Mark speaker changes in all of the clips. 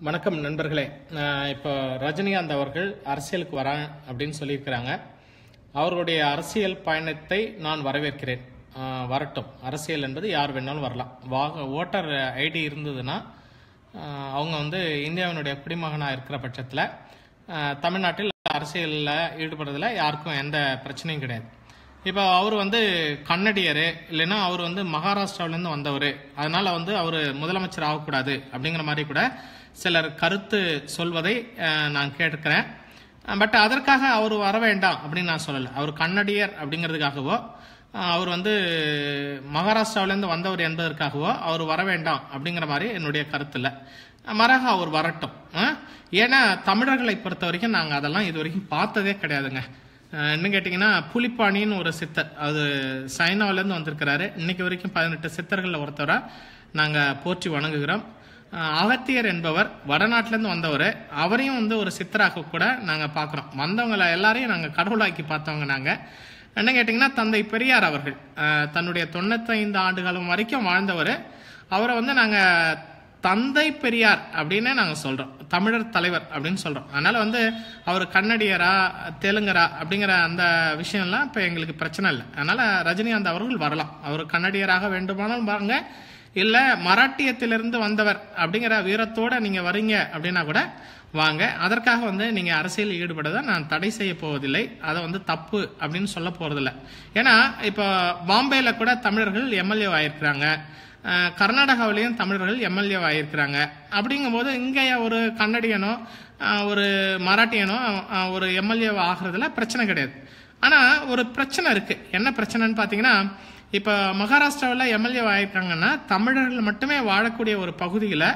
Speaker 1: வணக்கம் நண்பர்களே அஹ் இப்போ ரஜினிகாந்த் அவர்கள் அரசியலுக்கு வரேன் அப்படின்னு சொல்லியிருக்கிறாங்க அவர்களுடைய அரசியல் பயணத்தை நான் வரவேற்கிறேன் அஹ் வரட்டும் அரசியல் என்பது யார் வேணாலும் வரலாம் வாக ஓட்டர் ஐடி இருந்ததுன்னா அஹ் அவங்க வந்து இந்தியாவினுடைய குடிமகனாக இருக்கிற பட்சத்தில் தமிழ்நாட்டில் அரசியலில் ஈடுபடுறதுல யாருக்கும் எந்த பிரச்சனையும் கிடையாது இப்போ அவர் வந்து கன்னடியர் இல்லைன்னா அவர் வந்து மகாராஷ்டிராவிலேருந்து வந்தவர் அதனால வந்து அவர் முதலமைச்சர் ஆகக்கூடாது அப்படிங்கிற மாதிரி கூட சிலர் கருத்து சொல்வதை அஹ், நான் கேட்கிறேன் பட் அதற்காக அவர் வர வேண்டாம் அப்படின்னு நான் சொல்லலை அவர் கன்னடியர் அப்படிங்கிறதுக்காகவோ அஹ், அவர் வந்து மகாராஷ்டிராவிலேருந்து வந்தவர் என்பதற்காகவோ அவர் வர வேண்டாம் அப்படிங்கிற மாதிரி என்னுடைய கருத்து இல்லை மரக அவர் வரட்டும் அஹ், ஏன்னா தமிழர்களை பொறுத்த வரைக்கும் நாங்கள் அதெல்லாம் இது வரைக்கும் பார்த்ததே கிடையாதுங்க அஹ் என்ன கேட்டிங்கன்னா புலிப்பாணின்னு ஒரு சித்தர் அது சைனாவிலேருந்து வந்திருக்கிறாரு இன்னைக்கு வரைக்கும் பதினெட்டு சித்தர்களில் ஒருத்தராக நாங்கள் போற்றி வணங்குகிறோம் அஹ் அகத்தியர் என்பவர் வடநாட்டிலேருந்து வந்தவர் அவரையும் வந்து ஒரு சித்தராக கூட நாங்கள் பார்க்குறோம் வந்தவங்களை எல்லாரையும் நாங்கள் கடவுளாக்கி பார்த்தவங்க நாங்கள் என்ன கேட்டிங்கன்னா தந்தை பெரியார் அவர்கள் அஹ் தன்னுடைய தொண்ணூத்தைந்து ஆண்டுகாலம் வரைக்கும் வாழ்ந்தவர் அவரை வந்து நாங்கள் தந்தை பெரியார் அப்படின்னே நாங்கள் சொல்கிறோம் தமிழர் தலைவர் அப்படின்னு சொல்கிறோம் அதனால் வந்து அவர் கன்னடியரா தெலுங்கரா அப்படிங்கிற அந்த விஷயம்லாம் இப்போ எங்களுக்கு பிரச்சனை இல்லை அதனால் ரஜினிகாந்த் அவர்கள் வரலாம் அவர் கன்னடியராக வேண்டுமானாலும் வாங்க இல்லை மராட்டியத்திலிருந்து வந்தவர் அப்படிங்கிற வீரத்தோட நீங்கள் வரீங்க அப்படின்னா கூட வாங்க அதற்காக வந்து நீங்கள் அரசியல் ஈடுபடுறதை நான் தடை செய்ய போவதில்லை அதை வந்து தப்பு அப்படின்னு சொல்ல போகிறதில்ல ஏன்னா இப்போ பாம்பேல கூட தமிழர்கள் எம்எல்ஏ ஆயிருக்கிறாங்க அஹ் கர்நாடகாவிலையும் தமிழர்கள் எம்எல்ஏ ஆயிருக்கிறாங்க அப்படிங்கும்போது இங்கே ஒரு கன்னடியனோ அஹ் ஒரு மராட்டியனோ அஹ் ஒரு எம்எல்ஏ ஆகிறதுல பிரச்சனை கிடையாது ஆனால் ஒரு பிரச்சனை இருக்கு என்ன பிரச்சனைன்னு பார்த்தீங்கன்னா இப்போ மகாராஷ்டிராவில் எம்எல்ஏ ஆயிருக்காங்கன்னா தமிழர்கள் மட்டுமே வாழக்கூடிய ஒரு பகுதியில்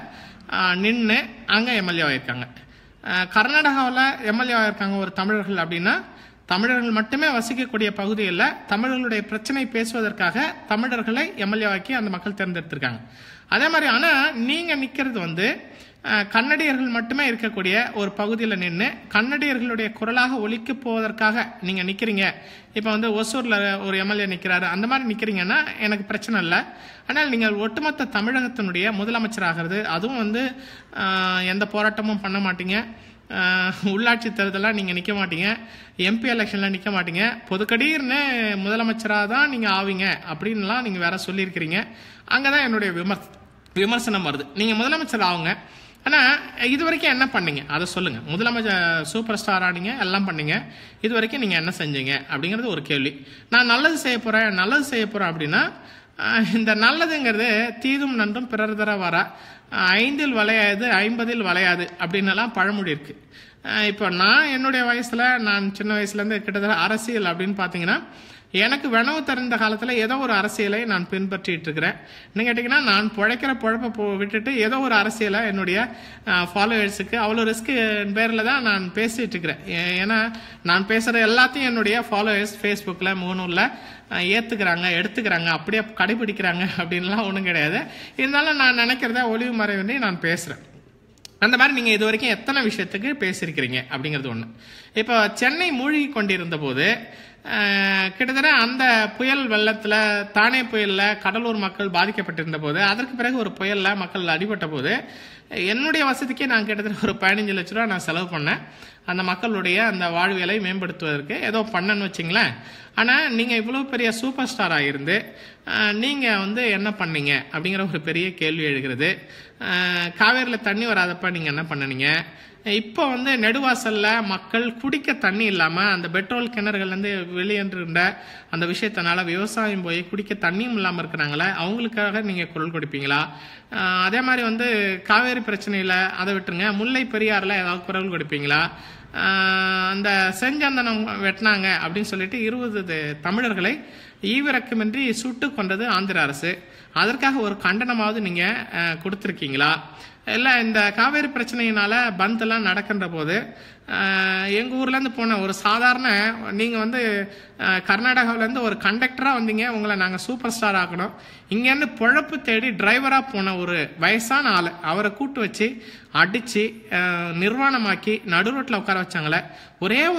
Speaker 1: நின்று அங்கே எம்எல்ஏ ஆயிருக்காங்க கர்நாடகாவில் எம்எல்ஏ ஆயிருக்காங்க ஒரு தமிழர்கள் அப்படின்னா தமிழர்கள் மட்டுமே வசிக்கக்கூடிய பகுதியில் தமிழர்களுடைய பிரச்சனை பேசுவதற்காக தமிழர்களை எம்எல்ஏ ஆக்கி அந்த மக்கள் தேர்ந்தெடுத்திருக்காங்க அதே மாதிரி ஆனால் நீங்கள் நிற்கிறது வந்து அஹ், கன்னடியர்கள் மட்டுமே இருக்கக்கூடிய ஒரு பகுதியில் நின்று கன்னடியர்களுடைய குரலாக ஒலிக்க போவதற்காக நீங்கள் நிற்கிறீங்க இப்போ வந்து ஒசூரில் ஒரு எம்எல்ஏ நிற்கிறாரு அந்த மாதிரி நிற்கிறீங்கன்னா எனக்கு பிரச்சனை இல்லை ஆனால் நீங்கள் ஒட்டுமொத்த தமிழகத்தினுடைய முதலமைச்சர் ஆகிறது அதுவும் வந்து அஹ், எந்த போராட்டமும் பண்ண மாட்டீங்க ஆஹ் உள்ளாட்சி தேர்தலாக நீங்கள் நிற்க மாட்டீங்க எம்பி எலெக்ஷனில் நிற்க மாட்டீங்க பொதுக்கடீர்னு முதலமைச்சராக தான் நீங்கள் ஆவீங்க அப்படின்லாம் நீங்கள் வேற சொல்லியிருக்கிறீங்க அங்கே தான் என்னுடைய விமர்ச விமர்சனம் வருது நீங்கள் முதலமைச்சர் ஆகுங்க ஆனால் இது வரைக்கும் என்ன பண்ணீங்க அதை சொல்லுங்கள் முதலமைச்சர் சூப்பர் ஸ்டார் ஆனீங்க எல்லாம் பண்ணீங்க இது வரைக்கும் நீங்கள் என்ன செஞ்சீங்க அப்படிங்கிறது ஒரு கேள்வி நான் நல்லது செய்ய போகிறேன் நல்லது செய்ய போகிறேன் அப்படின்னா ஆஹ் இந்த நல்லதுங்கிறது தீதும் நன்றும் பிறர் தர வர ஐந்தில் வளையாது ஐம்பதில் வளையாது அப்படின்னெல்லாம் பழமொழி இருக்கு ஆஹ் இப்போ நான் என்னுடைய வயசுல நான் சின்ன வயசுலேருந்து கிட்டத்தட்ட அரசியல் அப்படின்னு பார்த்தீங்கன்னா எனக்கு வினவு தெரிந்த காலத்தில் ஏதோ ஒரு அரசியலை நான் பின்பற்றிட்டு இருக்கிறேன் என்ன கேட்டிங்கன்னா நான் பிழைக்கிற பொழப்பை போ விட்டுட்டு ஏதோ ஒரு அரசியலை என்னுடைய ஃபாலோவர்ஸுக்கு அவ்வளோ ரிஸ்க்கு பேரில் தான் நான் பேசிட்டு இருக்கிறேன் ஏ- ஏன்னா நான் பேசுகிற எல்லாத்தையும் என்னுடைய ஃபாலோவர்ஸ் ஃபேஸ்புக்கில் மூணூரில் ஏற்றுக்கிறாங்க எடுத்துக்கிறாங்க அப்படியே கடைபிடிக்கிறாங்க அப்படின்லாம் ஒன்றும் கிடையாது இருந்தாலும் நான் நினைக்கிறத ஒளிவு மறைவின்றி நான் பேசுகிறேன் அந்த மாதிரி நீங்கள் இது வரைக்கும் எத்தனை விஷயத்துக்கு பேசியிருக்கிறீங்க அப்படிங்கிறது ஒன்று இப்போ சென்னை மூழ்கி கொண்டிருந்த போது அஹ், கிட்டத்தட்ட அந்த புயல் வெள்ளத்தில் தானே புயலில் கடலூர் மக்கள் பாதிக்கப்பட்டிருந்த போது அதற்கு பிறகு ஒரு புயலில் மக்கள் அடிபட்ட போது என்னுடைய வசதிக்கே நான் கிட்டத்தட்ட ஒரு பதினஞ்சு லட்ச ரூபா நான் செலவு பண்ணேன் அந்த மக்களுடைய அந்த வாழ்வியலை மேம்படுத்துவதற்கு ஏதோ பண்ணேன்னு வச்சிங்களேன் ஆனால் நீங்கள் இவ்வளோ பெரிய சூப்பர் ஸ்டாராக இருந்து நீங்கள் வந்து என்ன பண்ணீங்க அப்படிங்கிற ஒரு பெரிய கேள்வி எழுகிறது காவேரியில் தண்ணி வராதப்ப நீங்கள் என்ன பண்ணுனீங்க இப்போ வந்து நெடுவாசல்ல மக்கள் குடிக்க தண்ணி இல்லாமல் அந்த பெட்ரோல் கிணறுகள்லேருந்து வெளியேறுகின்ற அந்த விஷயத்தினால விவசாயம் போய் குடிக்க தண்ணியும் இல்லாமல் இருக்கிறாங்களே அவங்களுக்காக நீங்கள் குரல் கொடுப்பீங்களா அஹ் அதே மாதிரி வந்து காவேரி பிரச்சனையில் அதை விட்டுருங்க முல்லை பெரியாறில் ஏதாவது குரல் கொடுப்பீங்களா ஆஹ் அந்த செஞ்சந்தனம் வெட்டினாங்க அப்படின்னு சொல்லிட்டு இருபது தமிழர்களை ஈவிரக்கமின்றி சுட்டு கொண்டது ஆந்திர அரசு அதற்காக ஒரு கண்டனமாவது நீங்கள் கொடுத்துருக்கீங்களா இல்லை இந்த காவேரி பிரச்சனையினால பந்த் எல்லாம் நடக்கின்ற போது எங்கள் ஊர்லேருந்து போன ஒரு சாதாரண நீங்கள் வந்து அஹ், கர்நாடகாவிலேருந்து ஒரு கண்டக்டராக வந்தீங்க உங்களை நாங்கள் சூப்பர் ஸ்டார் ஆக்கணும் இங்கேருந்து பொழப்பு தேடி டிரைவராக போன ஒரு வயசான ஆள் அவரை கூட்டு வச்சு அடித்து நிர்வாணமாக்கி நடு ரோட்டில் உட்கார வச்சாங்களே ஒரே ஒரு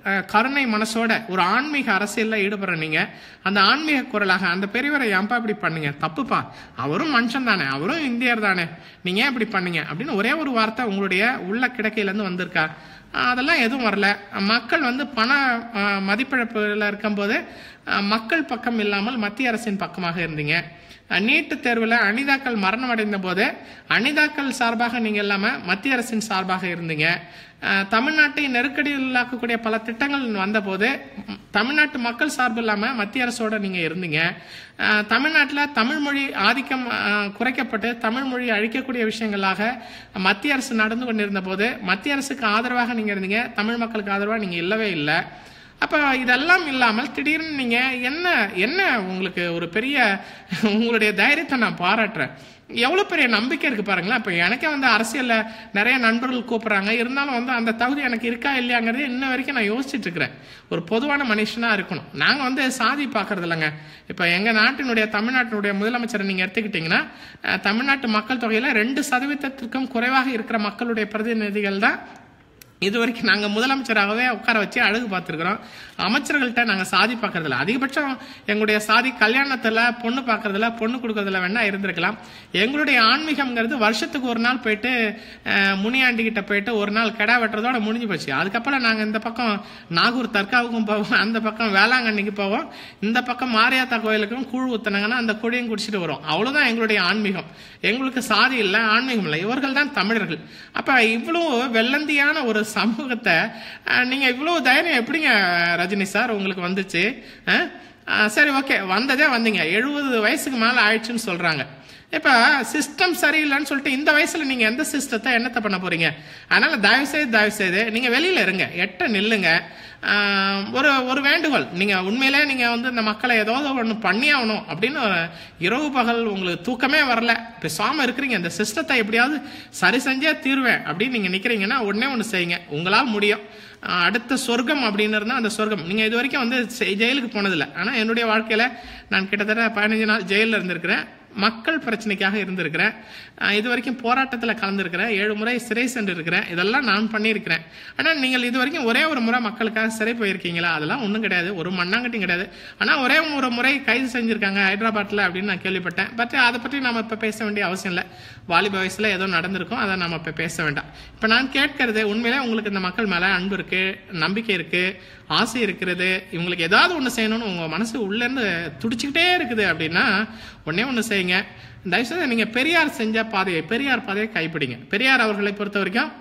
Speaker 1: அஹ், கருணை மனசோட ஒரு ஆன்மீக அரசியல்ல ஈடுபடுற நீங்க அந்த ஆன்மீக குரலாக அந்த பெரியவரை ஏன்பா இப்படி பண்ணீங்க தப்புப்பா அவரும் மனுஷன் தானே அவரும் இந்தியர் தானே நீங்க ஏன் இப்படி பண்ணீங்க அப்படின்னு ஒரே ஒரு வார்த்தை உங்களுடைய உள்ள கிடக்கையில இருந்து வந்திருக்கா அஹ், அதெல்லாம் எதுவும் வரல மக்கள் வந்து பண அஹ், மதிப்பிழப்புல இருக்கும்போது அஹ், மக்கள் பக்கம் இல்லாமல் மத்திய அரசின் பக்கமாக இருந்தீங்க அஹ், நீட்டு தேர்வில் அனிதாக்கள் மரணம் அடைந்த போது அனிதாக்கள் சார்பாக நீங்கள் இல்லாமல் மத்திய அரசின் சார்பாக இருந்தீங்க அஹ், தமிழ்நாட்டை நெருக்கடியிலாக்கக்கூடிய பல திட்டங்கள் வந்தபோது ம், தமிழ்நாட்டு மக்கள் சார்பு இல்லாமல் மத்திய அரசோட நீங்கள் இருந்தீங்க அஹ், தமிழ்நாட்டில் தமிழ் மொழி ஆதிக்கம் அஹ், குறைக்கப்பட்டு தமிழ் மொழி அழிக்கக்கூடிய விஷயங்களாக மத்திய அரசு நடந்து கொண்டிருந்த போது மத்திய அரசுக்கு ஆதரவாக நீங்கள் இருந்தீங்க தமிழ் மக்களுக்கு ஆதரவாக நீங்கள் இல்லவே இல்லை அப்போ இதெல்லாம் இல்லாமல் திடீர்னு நீங்கள் என்ன என்ன உங்களுக்கு ஒரு பெரிய உங்களுடைய தைரியத்தை நான் பாராட்டுறேன் எவ்வளோ பெரிய நம்பிக்கை இருக்கு பாருங்களேன் இப்போ எனக்கே வந்து அரசியலில் நிறைய நண்பர்கள் கூப்பிட்றாங்க இருந்தாலும் வந்து அந்த தகுதி எனக்கு இருக்கா இல்லையாங்கிறது இன்ன வரைக்கும் நான் யோசிச்சுட்டு இருக்கிறேன் ஒரு பொதுவான மனுஷனாக இருக்கணும் நாங்கள் வந்து சாதி பார்க்கறது இல்லைங்க இப்போ எங்கள் நாட்டினுடைய தமிழ்நாட்டினுடைய முதலமைச்சரை நீங்கள் எடுத்துக்கிட்டிங்கன்னா அஹ், தமிழ்நாட்டு மக்கள் தொகையில் ரெண்டு சதவீதத்திற்கும் குறைவாக இருக்கிற மக்களுடைய பிரதிநிதிகள் தான் இது வரைக்கும் நாங்கள் முதலமைச்சராகவே உட்கார வச்சு அழகு பார்த்துருக்குறோம் அமைச்சர்கள்ட்ட நாங்கள் சாதி பார்க்கறதில்ல அதிகபட்சம் எங்களுடைய சாதி கல்யாணத்தில் பொண்ணு பார்க்கறதுல பொண்ணு கொடுக்கறதுல வேணா இருந்திருக்கலாம் எங்களுடைய ஆன்மீகம்ங்கிறது வருஷத்துக்கு ஒரு நாள் போயிட்டு அஹ், முனியாண்டி கிட்ட போயிட்டு ஒரு நாள் கிடா வெட்டுறதோட முடிஞ்சு போச்சு அதுக்கப்புறம் நாங்கள் இந்த பக்கம் நாகூர் தர்காவுக்கும் போவோம் அந்த பக்கம் வேளாங்கண்ணிக்கு போவோம் இந்த பக்கம் மாரியாத்தா கோயிலுக்கும் கூழ் ஊத்துனாங்கன்னா அந்த குழியும் குடிச்சிட்டு வரும் அவ்வளவுதான் எங்களுடைய ஆன்மீகம் எங்களுக்கு சாதி இல்லை ஆன்மீகம் இல்லை இவர்கள் தான் தமிழர்கள் அப்ப இவ்வளவு வெள்ளந்தியான ஒரு சமூகத்தை அஹ், நீங்க இவ்வளவு தைரியம் எப்படிங்க ரஜினி சார் உங்களுக்கு வந்துச்சு அஹ்? அஹ், சரி ஓகே வந்ததே வந்தீங்க எழுபது வயசுக்கு மேல ஆயிடுச்சுன்னு சொல்றாங்க இப்ப சிஸ்டம் சரியில்லைன்னு சொல்லிட்டு இந்த வயசுல நீங்க எந்த சிஸ்டத்தை என்னத்தை பண்ண போறீங்க அதனால தயவு செய்து தயவு செய்து நீங்க வெளியில இருங்க எட்ட நில்லுங்க ஆஹ், ஒரு ஒரு வேண்டுகோள் நீங்க உண்மையிலே நீங்க வந்து இந்த மக்களை ஏதாவது ஒன்று பண்ணி ஆகணும் அப்படின்னு ஒரு இரவு பகல் உங்களுக்கு தூக்கமே வரல பேசாம இருக்கிறீங்க இந்த சிஸ்டத்தை எப்படியாவது சரி செஞ்சே தீர்வேன் அப்படின்னு நீங்க நிக்கிறீங்கன்னா உடனே ஒன்று செய்யுங்க உங்களால் முடியும் ஆஹ், அடுத்த சொர்க்கம் அப்படின்னு இருந்தால் அந்த சொர்க்கம் நீங்க இது வரைக்கும் வந்து செ- ஜெயிலுக்கு போனதில்லை ஆனா என்னுடைய வாழ்க்கையில நான் கிட்டத்தட்ட பதினஞ்சு நாள் ஜெயிலில் இருந்திருக்கிறேன் மக்கள் பிரச்சனைக்காக இருந்திருக்கிறேன் அஹ் இது வரைக்கும் போராட்டத்தில் கலந்துருக்கிறேன் ஏழு முறை சிறை சென்று இருக்கிறேன் இதெல்லாம் நான் பண்ணியிருக்கிறேன் ஆனால் நீங்கள் இது வரைக்கும் ஒரே ஒரு முறை மக்களுக்காக சிறை போயிருக்கீங்களா அதெல்லாம் ஒன்றும் கிடையாது ஒரு மண்ணாங்கட்டியும் கிடையாது ஆனால் ஒரே ஒரு முறை கைது செஞ்சுருக்காங்க ஹைதராபாத்தில் அப்படின்னு நான் கேள்விப்பட்டேன் பட் அதை பற்றி நம்ம இப்போ பேச வேண்டிய அவசியம் இல்லை வாலிப வயசில் ஏதோ நடந்திருக்கும் அதை நம்ம இப்போ பேச வேண்டாம் இப்போ நான் கேட்கறது உண்மையிலே உங்களுக்கு இந்த மக்கள் மேலே அன்பு இருக்கு நம்பிக்கை இருக்கு ஆசை இருக்கிறது இவங்களுக்கு ஏதாவது ஒன்று செய்யணும்னு உங்கள் மனசு உள்ளேருந்து துடிச்சுக்கிட்டே இருக்குது அப்படின்னா ஒண்ணே ஒன்று செய்யுங்க தயவுசெய்து நீங்கள் பெரியார் செஞ்ச பாதையை பெரியார் பாதையை கைப்பிடிங்க பெரியார் அவர்களை பொறுத்த வரைக்கும்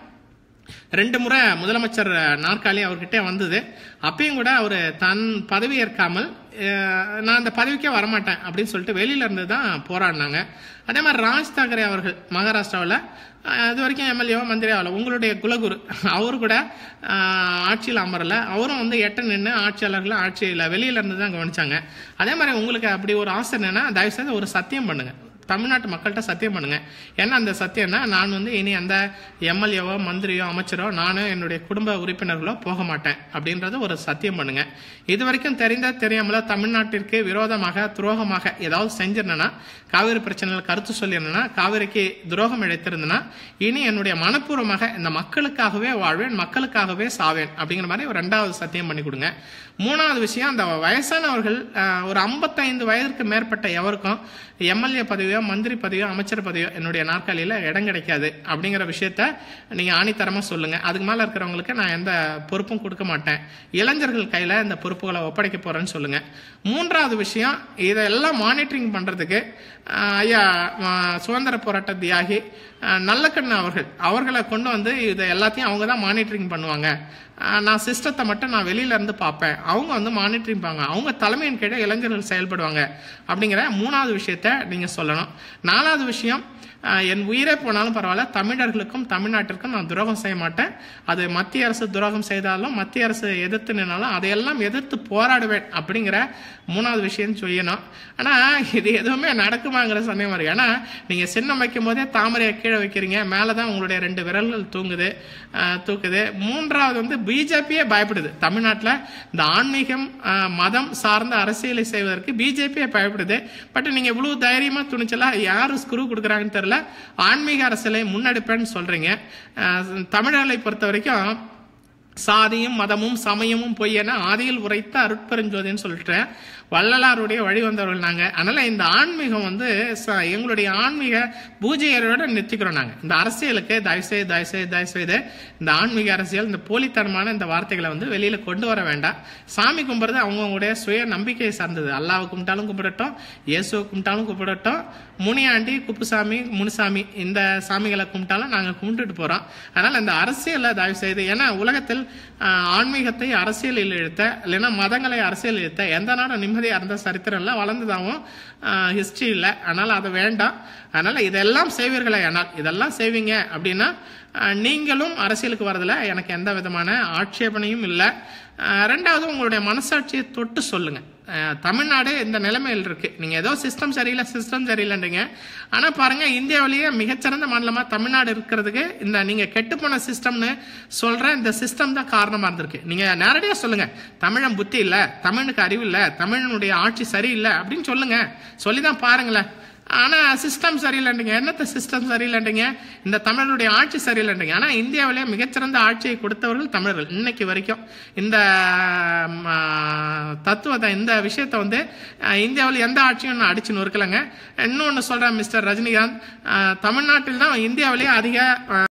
Speaker 1: ரெண்டு முறை முதலமைச்சர் நாற்காலி அவர்கிட்ட வந்தது அப்பயும் கூட அவர் தன் பதவி ஏற்காமல் அஹ், நான் அந்த பதவிக்கே வரமாட்டேன் அப்படின்னு சொல்லிட்டு வெளியில இருந்து தான் போராடினாங்க அதே மாதிரி ராஜ் தாக்கரே அவர்கள் மகாராஷ்டிராவில் இது வரைக்கும் எம்எல்ஏவோ மந்திரி ஆகல உங்களுடைய குலகுரு அவரு கூட அஹ், ஆட்சியில் அமரல அவரும் வந்து எட்ட நின்று ஆட்சியாளர்களை ஆட்சியில் வெளியில இருந்து தான் கவனிச்சாங்க அதே மாதிரி உங்களுக்கு அப்படி ஒரு ஆசை என்னன்னா தயவுசெய்து ஒரு சத்தியம் பண்ணுங்க தமிழ்நாட்டு மக்கள்கிட்ட சத்தியம் பண்ணுங்க ஏன்னா அந்த சத்தியம்னா நான் வந்து இனி அந்த எம்எல்ஏவோ மந்திரியோ அமைச்சரோ நானும் என்னுடைய குடும்ப உறுப்பினர்களோ போக மாட்டேன் அப்படின்றது ஒரு சத்தியம் பண்ணுங்க இது வரைக்கும் தெரிந்த தெரியாமல தமிழ்நாட்டிற்கு விரோதமாக துரோகமாக ஏதாவது செஞ்சிருந்தேன்னா காவிரி பிரச்சனையில் கருத்து சொல்லியிருந்தேன்னா காவிரிக்கு துரோகம் இழைத்திருந்தேன்னா இனி என்னுடைய மனப்பூர்வமாக இந்த மக்களுக்காகவே வாழ்வேன் மக்களுக்காகவே சாவேன் அப்படிங்கிற மாதிரி ஒரு ரெண்டாவது சத்தியம் பண்ணி கொடுங்க மூணாவது விஷயம் அந்த வயசானவர்கள் அஹ், ஒரு ஐம்பத்தைந்து வயதிற்கு மேற்பட்ட எவருக்கும் எம்எல்ஏ பதவியோ மந்திரி பதவியோ அமைச்சர் பதவியோ என்னுடைய நாற்காலியில் இடம் கிடைக்காது அப்படிங்கிற விஷயத்த நீங்கள் ஆணித்தரமாக சொல்லுங்கள் அதுக்கு மேலே இருக்கிறவங்களுக்கு நான் எந்த பொறுப்பும் கொடுக்க மாட்டேன் இளைஞர்கள் கையில் இந்த பொறுப்புகளை ஒப்படைக்க போகிறேன்னு சொல்லுங்கள் மூன்றாவது விஷயம் இதெல்லாம் மானிட்டரிங் பண்ணுறதுக்கு ஐயா அஹ், சுதந்திர போராட்ட தியாகி அஹ், நல்லக்கண்ணு அவர்கள் அவர்களை கொண்டு வந்து இதை எல்லாத்தையும் அவங்க தான் மானிட்டரிங் பண்ணுவாங்க அஹ், நான் சிஸ்டத்தை மட்டும் நான் வெளியில இருந்து பார்ப்பேன் அவங்க வந்து மானிட்டரிங் பாங்க அவங்க தலைமையின் கீழே இளைஞர்கள் செயல்படுவாங்க அப்படிங்கிற மூணாவது விஷயத்த நீங்க சொல்லணும் நாலாவது விஷயம் அஹ், என் உயிரே போனாலும் பரவாயில்ல தமிழர்களுக்கும் தமிழ்நாட்டிற்கும் நான் துரோகம் செய்ய மாட்டேன் அது மத்திய அரசு துரோகம் செய்தாலும் மத்திய அரசு எதிர்த்து நின்னாலும் அதையெல்லாம் எதிர்த்து போராடுவேன் அப்படிங்கிற மூணாவது விஷயம் செய்யணும் ஆனா இது எதுவுமே நடக்குமாங்கிற சந்தேகம் இருக்கு ஏன்னா நீங்க சின்னம் வைக்கும் போதே தாமரையை கீழே வைக்கிறீங்க மேலதான் உங்களுடைய ரெண்டு விரல்கள் தூங்குது அஹ், தூக்குது மூன்றாவது வந்து பிஜேபியே பயப்படுது தமிழ்நாட்டில் இந்த ஆன்மீகம் அஹ், மதம் சார்ந்த அரசியலை செய்வதற்கு பிஜேபியே பயப்படுது பட் நீங்க இவ்வளவு தைரியமா துணிச்சலா யாரு ஸ்க்ரூ கொடுக்குறாங்கன்னு தெரியல ஆன்மீக அரசியலை முன்னெடுப்பேன்னு சொல்றீங்க அஹ், தமிழர்களை பொறுத்த வரைக்கும் சாதியும் மதமும் சமயமும் பொய் என ஆதியில் உரைத்த அருட்பெருஞ்சோதின்னு சொல்லிட்டு வள்ளலாருடைய வழி வந்தவர்கள் நாங்க அதனால இந்த ஆன்மீகம் வந்து ச- எங்களுடைய ஆன்மீக பூஜையரோட நிறுத்திக்கிறோம் நாங்க இந்த அரசியலுக்கு தயவுசெய்து தயவுசெய்து தயவுசெய்து இந்த ஆன்மீக அரசியல் இந்த போலித்தனமான இந்த வார்த்தைகளை வந்து வெளியில கொண்டு வர வேண்டாம் சாமி கும்பிடுறது அவங்கவுங்களுடைய சுய நம்பிக்கையை சார்ந்தது அல்லாவை கும்பிட்டாலும் கும்பிடட்டும் இயேசுவை கும்பிட்டாலும் கும்பிடட்டும் முனியாண்டி குப்புசாமி முனுசாமி இந்த சாமிகளை கும்பிட்டாலும் நாங்க கும்பிட்டுட்டு போறோம் அதனால இந்த அரசியலை தயவு செய்து ஏன்னா உலகத்தில் ஆஹ், ஆன்மீகத்தை அரசியலில் இழுத்த இல்லைன்னா மதங்களை அரசியல் இழுத்த எந்த நாடும் நிம்மதியா இருந்த சரித்திரம் எல்லாம் வளர்ந்ததாகவும் ஹிஸ்டரி இல்லை அதனால அது வேண்டாம் அதனால இதெல்லாம் செய்வீர்களே ஆனால் இதெல்லாம் செய்வீங்க அப்படின்னா ஆஹ், நீங்களும் அரசியலுக்கு வரதுல எனக்கு எந்த விதமான ஆட்சேபனையும் இல்லை ஆஹ், ரெண்டாவது உங்களுடைய மனசாட்சியை தொட்டு சொல்லுங்க ஆஹ், தமிழ்நாடு இந்த நிலைமையில் இருக்கு நீங்க ஏதோ சிஸ்டம் சரியில்லை சிஸ்டம் சரியில்லைன்றீங்க ஆனா பாருங்க இந்தியாவிலேயே மிகச்சிறந்த மாநிலமா தமிழ்நாடு இருக்கிறதுக்கு இந்த நீங்க கெட்டுப்போன சிஸ்டம்னு சொல்ற இந்த சிஸ்டம் தான் காரணமா இருந்திருக்கு நீங்க நேரடியா சொல்லுங்க தமிழன் புத்தி இல்ல தமிழுக்கு அறிவு இல்ல தமிழனுடைய ஆட்சி சரியில்லை அப்படின்னு சொல்லுங்க சொல்லிதான் பாருங்களேன் ஆனா சிஸ்டம் சரியில்லைன்றீங்க என்னத்த சிஸ்டம் சரியில்லைன்றீங்க இந்த தமிழனுடைய ஆட்சி சரியில்லைன்றீங்க ஆனா இந்தியாவிலே மிகச்சிறந்த ஆட்சியை கொடுத்தவர்கள் தமிழர்கள் இன்னைக்கு வரைக்கும் இந்த ம், ஆ, தத்துவத்தை இந்த விஷயத்தை வந்து அஹ், இந்தியாவில் எந்த ஆட்சியும் நான் அடிச்சு நொறுக்கலைங்க இன்னொன்னு சொல்றேன் மிஸ்டர் ரஜினிகாந்த் அஹ், தமிழ்நாட்டில் தான் இந்தியாவிலேயே அதிக அஹ்,